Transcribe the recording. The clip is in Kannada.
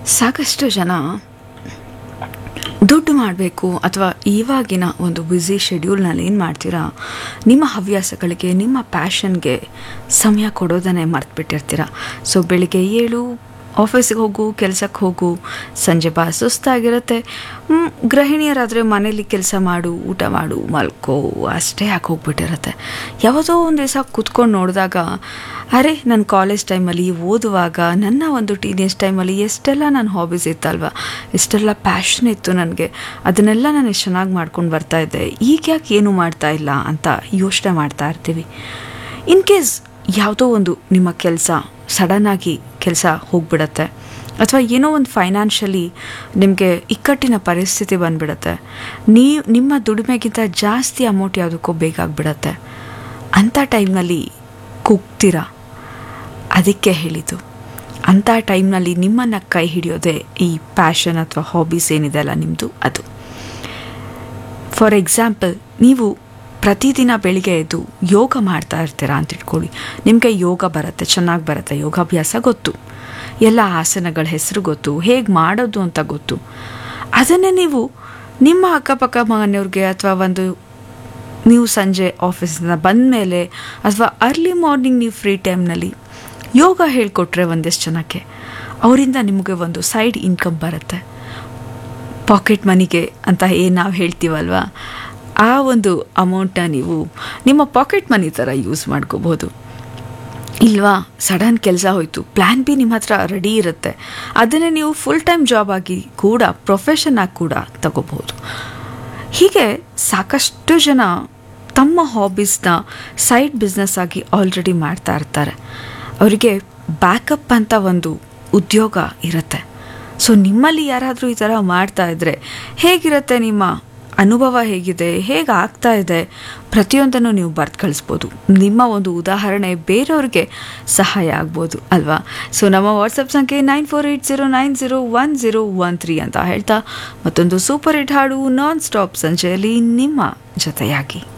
ಸಾಕಷ್ಟು ಜನ ದುಡ್ಡು ಮಾಡಬೇಕು ಅಥವಾ ಇವಾಗಿನ ಒಂದು ಬ್ಯುಸಿ ಶೆಡ್ಯೂಲ್ನಲ್ಲಿ ಏನು ಮಾಡ್ತೀರಾ ನಿಮ್ಮ ಹವ್ಯಾಸಗಳಿಗೆ ನಿಮ್ಮ ಪ್ಯಾಷನ್ಗೆ ಸಮಯ ಕೊಡೋದನ್ನೇ ಮರ್ತ್ಬಿಟ್ಟಿರ್ತೀರ ಸೊ ಬೆಳಿಗ್ಗೆ ಏಳು ಆಫೀಸಿಗೆ ಹೋಗು ಕೆಲಸಕ್ಕೆ ಹೋಗು ಸಂಜೆ ಬಾ ಸುಸ್ತಾಗಿರುತ್ತೆ ಹ್ಮ್, ಗೃಹಿಣಿಯರಾದರೆ ಮನೇಲಿ ಕೆಲಸ ಮಾಡು ಊಟ ಮಾಡು ಮಲ್ಕೋ ಅಷ್ಟೇ ಯಾಕೆ ಹೋಗ್ಬಿಟ್ಟಿರುತ್ತೆ ಯಾವುದೋ ಒಂದು ದಿವಸ ಕೂತ್ಕೊಂಡು ನೋಡಿದಾಗ ಅರೆ ನನ್ನ ಕಾಲೇಜ್ ಟೈಮಲ್ಲಿ ಓದುವಾಗ ನನ್ನ ಒಂದು ಟೀನೇಜ್ ಟೈಮಲ್ಲಿ ಎಷ್ಟೆಲ್ಲ ನನ್ನ ಹಾಬೀಸ್ ಇತ್ತಲ್ವ ಎಷ್ಟೆಲ್ಲ ಪ್ಯಾಷನ್ ಇತ್ತು ನನಗೆ ಅದನ್ನೆಲ್ಲ ನಾನು ಎಷ್ಟು ಚೆನ್ನಾಗಿ ಮಾಡ್ಕೊಂಡು ಬರ್ತಾ ಇದ್ದೆ ಈಗ ಯಾಕೆ ಏನು ಮಾಡ್ತಾ ಇಲ್ಲ ಅಂತ ಯೋಚನೆ ಮಾಡ್ತಾ ಇರ್ತೀವಿ ಇನ್ ಕೇಸ್ ಯಾವುದೋ ಒಂದು ನಿಮ್ಮ ಕೆಲಸ ಸಡನ್ನಾಗಿ ಕೆಲಸ ಹೋಗ್ಬಿಡತ್ತೆ ಅಥವಾ ಏನೋ ಒಂದು ಫೈನಾನ್ಷಿಯಲಿ ನಿಮಗೆ ಇಕ್ಕಟ್ಟಿನ ಪರಿಸ್ಥಿತಿ ಬಂದ್ಬಿಡತ್ತೆ ನೀವು ನಿಮ್ಮ ದುಡಿಮೆಗಿಂತ ಜಾಸ್ತಿ ಅಮೌಂಟ್ ಯಾವುದಕ್ಕೋ ಬೇಕಾಗ್ಬಿಡತ್ತೆ ಅಂಥ ಟೈಮ್ನಲ್ಲಿ ಕುಗ್ತೀರಾ ಅದಕ್ಕೆ ಹೇಳಿದ್ದು ಅಂಥ ಟೈಮ್ನಲ್ಲಿ ನಿಮ್ಮನ್ನು ಕೈ ಹಿಡಿಯೋದೇ ಈ ಪ್ಯಾಷನ್ ಅಥವಾ ಹಾಬೀಸ್ ಏನಿದೆ ಅಲ್ಲ ನಿಮ್ಮದು ಅದು ಫಾರ್ ಎಕ್ಸಾಂಪಲ್ ನೀವು ಪ್ರತಿದಿನ ಬೆಳಿಗ್ಗೆ ಎದ್ದು ಯೋಗ ಮಾಡ್ತಾ ಇರ್ತೀರಾ ಅಂತ ಇಟ್ಕೊಳ್ಳಿ ನಿಮಗೆ ಯೋಗ ಬರುತ್ತೆ ಚೆನ್ನಾಗಿ ಬರುತ್ತೆ ಯೋಗಾಭ್ಯಾಸ ಗೊತ್ತು ಎಲ್ಲ ಆಸನಗಳ ಹೆಸರು ಗೊತ್ತು ಹೇಗೆ ಮಾಡೋದು ಅಂತ ಗೊತ್ತು ಅದನ್ನೇ ನೀವು ನಿಮ್ಮ ಅಕ್ಕಪಕ್ಕ ಮನೆಯವ್ರಿಗೆ ಅಥವಾ ಒಂದು ನೀವು ಸಂಜೆ ಆಫೀಸಿಂದ ಬಂದ ಮೇಲೆ ಅಥವಾ ಅರ್ಲಿ ಮಾರ್ನಿಂಗ್ ನೀವು ಫ್ರೀ ಟೈಮ್ನಲ್ಲಿ ಯೋಗ ಹೇಳಿಕೊಟ್ರೆ ಒಂದಿಷ್ಟು ಜನಕ್ಕೆ ಅವರಿಂದ ನಿಮಗೆ ಒಂದು ಸೈಡ್ ಇನ್ಕಮ್ ಬರುತ್ತೆ ಪಾಕೆಟ್ ಮನಿಗೆ ಅಂತ ಏನು ನಾವು ಹೇಳ್ತೀವಲ್ವ ಆ ಒಂದು ಅಮೌಂಟನ್ನ ನೀವು ನಿಮ್ಮ ಪಾಕೆಟ್ ಮನಿ ಥರ ಯೂಸ್ ಮಾಡ್ಕೋಬೋದು ಇಲ್ವಾ ಸಡನ್ ಕೆಲಸ ಹೋಯಿತು ಪ್ಲ್ಯಾನ್ ಬಿ ನಿಮ್ಮ ಹತ್ರ ರೆಡಿ ಇರುತ್ತೆ ಅದನ್ನೇ ನೀವು ಫುಲ್ ಟೈಮ್ ಜಾಬ್ ಆಗಿ ಕೂಡ ಪ್ರೊಫೆಷನ್ ಆಗಿ ಕೂಡ ತಗೋಬಹುದು ಹೀಗೆ ಸಾಕಷ್ಟು ಜನ ತಮ್ಮ ಹಾಬೀಸ್ನ ಸೈಡ್ ಬಿಸ್ನೆಸ್ ಆಗಿ ಆಲ್ರೆಡಿ ಮಾಡ್ತಾ ಇರ್ತಾರೆ ಅವರಿಗೆ ಬ್ಯಾಕಪ್ ಅಂತ ಒಂದು ಉದ್ಯೋಗ ಇರುತ್ತೆ ಸೊ ನಿಮ್ಮಲ್ಲಿ ಯಾರಾದರೂ ಈ ಥರ ಮಾಡ್ತಾ ಇದ್ದರೆ ಹೇಗಿರುತ್ತೆ ನಿಮ್ಮ ಅನುಭವ ಹೇಗಿದೆ ಹೇಗೆ ಆಗ್ತಾ ಇದೆ ಪ್ರತಿಯೊಂದನ್ನು ನೀವು ಬರ್ದು ಕಳಿಸ್ಬೋದು ನಿಮ್ಮ ಒಂದು ಉದಾಹರಣೆ ಬೇರೆಯವ್ರಿಗೆ ಸಹಾಯ ಆಗ್ಬೋದು ಅಲ್ವಾ ಸೊ ನಮ್ಮ ವಾಟ್ಸಪ್ ಸಂಖ್ಯೆ nine four eight zero nine zero one zero one three ಅಂತ ಹೇಳ್ತಾ ಮತ್ತೊಂದು ಸೂಪರ್ ಹಿಟ್ ಹಾಡು ನಾನ್ ಸ್ಟಾಪ್ ಸಂಜೆಯಲ್ಲಿ ನಿಮ್ಮ ಜೊತೆಯಾಗಿ